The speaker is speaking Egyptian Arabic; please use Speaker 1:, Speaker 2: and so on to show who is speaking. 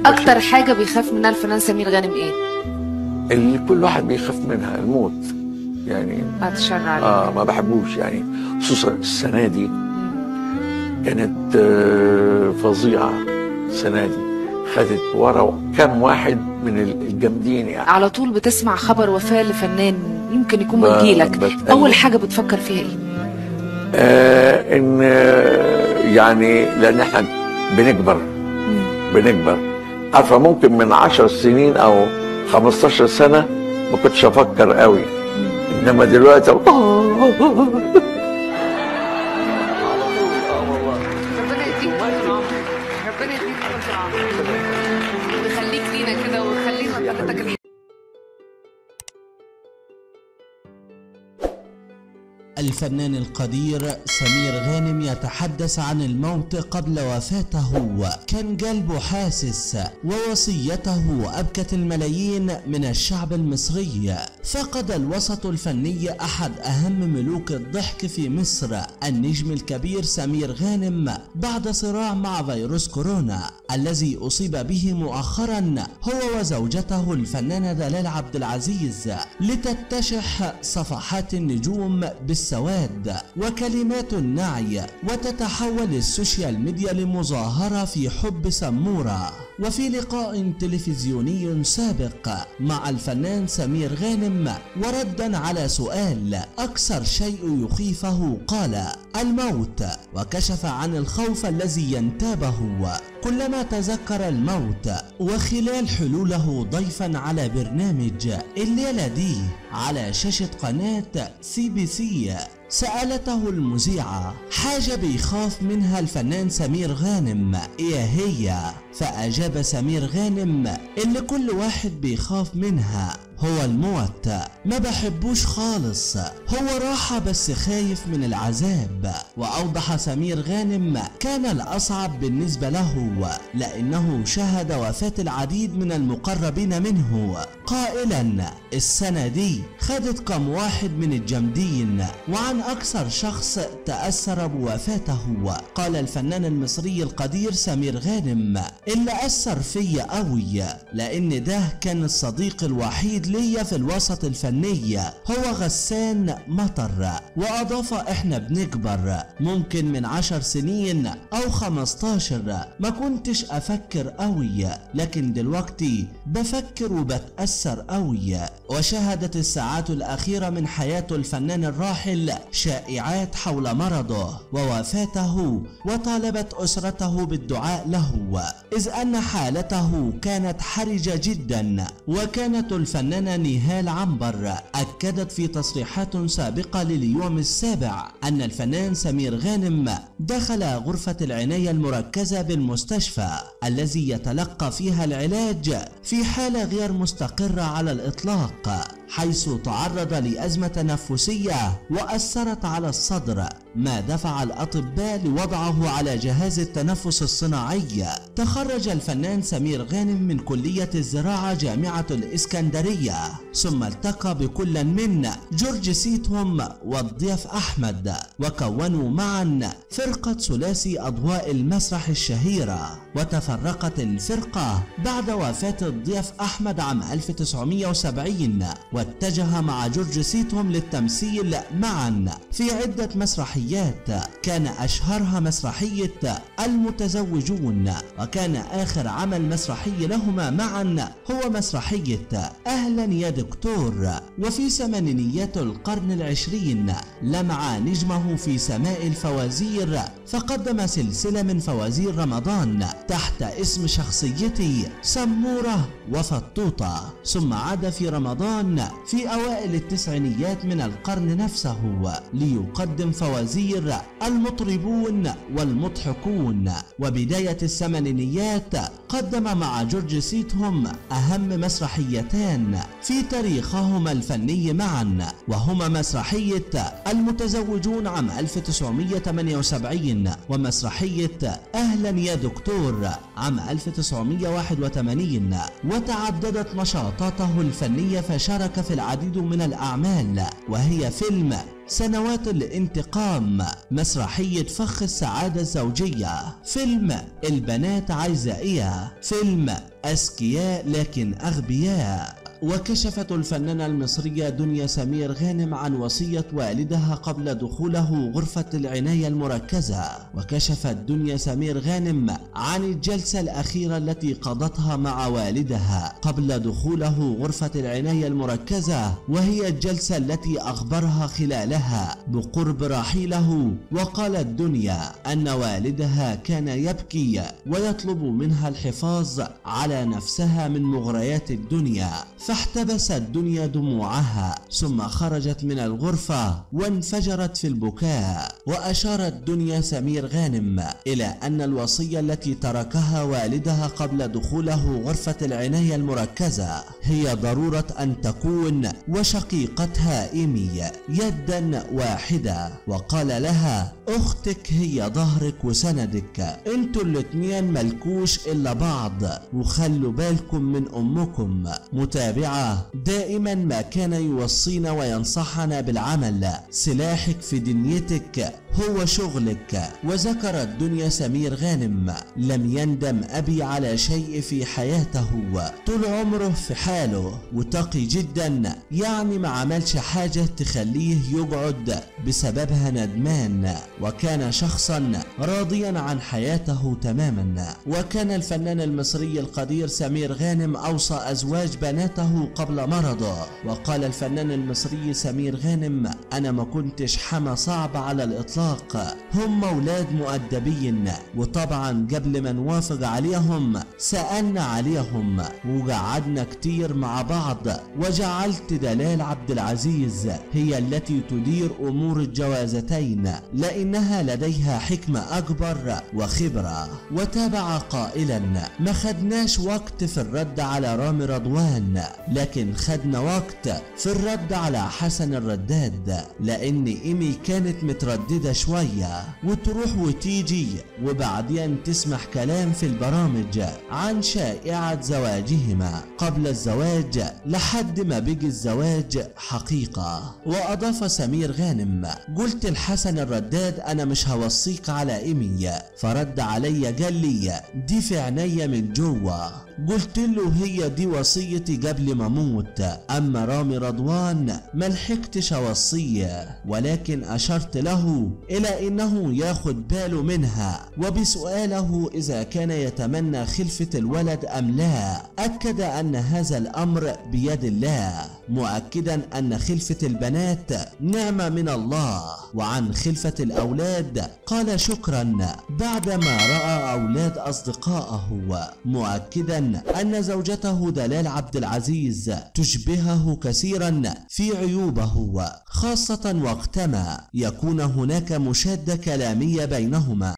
Speaker 1: اكتر حاجه بيخاف منها الفنان سمير غانم ايه
Speaker 2: اللي كل واحد بيخاف منها الموت يعني
Speaker 1: بعد الشر عليك
Speaker 2: اه ما بحبوش يعني خصوصا السنه دي كانت آه، فظيعه السنه دي خدت ورا كام واحد من الجامدين يعني
Speaker 1: على طول بتسمع خبر وفاه لفنان يمكن يكون
Speaker 2: ب-
Speaker 1: من جيلك
Speaker 2: بتقلق.
Speaker 1: اول حاجه بتفكر فيها ايه
Speaker 2: آه ان آه، يعني لان احنا بنكبر بنكبر عارفه ممكن من عشر سنين او 15 سنه ما كنتش افكر قوي انما دلوقتي
Speaker 1: ربنا يديك طول العمر ربنا يديك طول العمر ويخليك لينا كده ويخلينا بحضرتك
Speaker 3: الفنان القدير سمير غانم يتحدث عن الموت قبل وفاته كان قلبه حاسس ووصيته أبكت الملايين من الشعب المصري فقد الوسط الفني أحد أهم ملوك الضحك في مصر النجم الكبير سمير غانم بعد صراع مع فيروس كورونا الذي أصيب به مؤخرا هو وزوجته الفنانة دلال عبد العزيز لتتشح صفحات النجوم بالسواد وكلمات النعي وتتحول السوشيال ميديا لمظاهرة في حب سمورة وفي لقاء تلفزيوني سابق مع الفنان سمير غانم وردا على سؤال أكثر شيء يخيفه قال الموت وكشف عن الخوف الذي ينتابه كلما تذكر الموت وخلال حلوله ضيفا على برنامج الليلة دي على شاشة قناة سي بي سي سألته المذيعة حاجة بيخاف منها الفنان سمير غانم ايه هي فأجاب سمير غانم اللي كل واحد بيخاف منها هو الموت ما بحبوش خالص هو راحة بس خايف من العذاب وأوضح سمير غانم كان الأصعب بالنسبة له لأنه شهد وفاة العديد من المقربين منه قائلا السنة دي خدت كم واحد من الجامدين وعن أكثر شخص تأثر بوفاته قال الفنان المصري القدير سمير غانم اللي أثر فيا قوي لأن ده كان الصديق الوحيد ليا في الوسط الفني هو غسان مطر وأضاف إحنا بنكبر ممكن من عشر سنين أو خمستاشر ما كنتش أفكر قوي لكن دلوقتي بفكر وبتأثر قوي وشهدت الساعات الأخيرة من حياة الفنان الراحل شائعات حول مرضه ووفاته وطالبت أسرته بالدعاء له إذ أن حالته كانت حرجة جدا وكانت الفنانة نهال عنبر أكدت في تصريحات سابقة لليوم السابع أن الفنان سمير غانم دخل غرفة العناية المركزة بالمستشفى الذي يتلقى فيها العلاج في حالة غير مستقرة على الإطلاق حيث تعرض لأزمة تنفسية وأثرت على الصدر ما دفع الأطباء لوضعه على جهاز التنفس الصناعي تخرج الفنان سمير غانم من كلية الزراعة جامعة الإسكندرية ثم التقى بكل من جورج سيتهم والضيف أحمد وكونوا معا فرقة ثلاثي أضواء المسرح الشهيرة وتفرقت الفرقة بعد وفاة الضيف أحمد عام 1970 واتجه مع جورج سيتهم للتمثيل معا في عدة مسرحيات كان أشهرها مسرحية المتزوجون وكان آخر عمل مسرحي لهما معا هو مسرحية أهلا يا دكتور وفي ثمانينيات القرن العشرين لمع نجمه في سماء الفوازير فقدم سلسلة من فوازير رمضان تحت اسم شخصيتي سمورة وفطوطة ثم عاد في رمضان في أوائل التسعينيات من القرن نفسه ليقدم فوازير المطربون والمضحكون وبداية الثمانينيات قدم مع جورج سيتهم أهم مسرحيتان في تاريخهما الفني معا وهما مسرحية المتزوجون عام 1978 ومسرحية أهلا يا دكتور عام 1981 وتعددت نشاطاته الفنية فشارك في العديد من الأعمال وهي فيلم سنوات الانتقام مسرحية فخ السعادة الزوجية فيلم البنات عايزائية فيلم أذكياء لكن أغبياء وكشفت الفنانة المصرية دنيا سمير غانم عن وصية والدها قبل دخوله غرفة العناية المركزة وكشفت دنيا سمير غانم عن الجلسة الأخيرة التي قضتها مع والدها قبل دخوله غرفة العناية المركزة وهي الجلسة التي أخبرها خلالها بقرب رحيله وقالت دنيا أن والدها كان يبكي ويطلب منها الحفاظ على نفسها من مغريات الدنيا فاحتبست دنيا دموعها ثم خرجت من الغرفة وانفجرت في البكاء وأشارت دنيا سمير غانم إلى أن الوصية التي تركها والدها قبل دخوله غرفة العناية المركزة هي ضرورة أن تكون وشقيقتها إيمي يدا واحدة وقال لها أختك هي ظهرك وسندك انتوا الاتنين ملكوش إلا بعض وخلوا بالكم من أمكم متابعة دائما ما كان يوصينا وينصحنا بالعمل سلاحك في دنيتك هو شغلك وذكرت دنيا سمير غانم لم يندم أبي على شيء في حياته طول عمره في حاله وتقي جدا يعني ما عملش حاجة تخليه يقعد بسببها ندمان وكان شخصا راضيا عن حياته تماما وكان الفنان المصري القدير سمير غانم أوصى أزواج بناته قبل مرضه وقال الفنان المصري سمير غانم أنا ما كنتش حما صعب على الإطلاق هم أولاد مؤدبين وطبعا قبل ما نوافق عليهم سألنا عليهم وقعدنا كتير مع بعض وجعلت دلال عبد العزيز هي التي تدير أمور الجوازتين لأنها لديها حكمة أكبر وخبرة وتابع قائلا ما خدناش وقت في الرد على رامي رضوان لكن خدنا وقت في الرد على حسن الرداد لأن إيمي كانت مترددة شوية وتروح وتيجي وبعدين تسمح كلام في البرامج عن شائعة زواجهما قبل الزواج لحد ما بيجي الزواج حقيقة وأضاف سمير غانم قلت لحسن الرداد أنا مش هوصيك على إيمي فرد علي قال لي دي في عينيا من جوه قلت له هي دي وصيتي قبل ما اموت اما رامي رضوان ملحقتش اوصيه ولكن اشرت له الى انه ياخد باله منها وبسؤاله اذا كان يتمنى خلفة الولد ام لا اكد ان هذا الامر بيد الله مؤكدا ان خلفة البنات نعمة من الله وعن خلفة الاولاد قال شكرا بعدما راى اولاد اصدقائه مؤكدا أن زوجته دلال عبد العزيز تشبهه كثيرا في عيوبه خاصة وقتما يكون هناك مشادة كلامية بينهما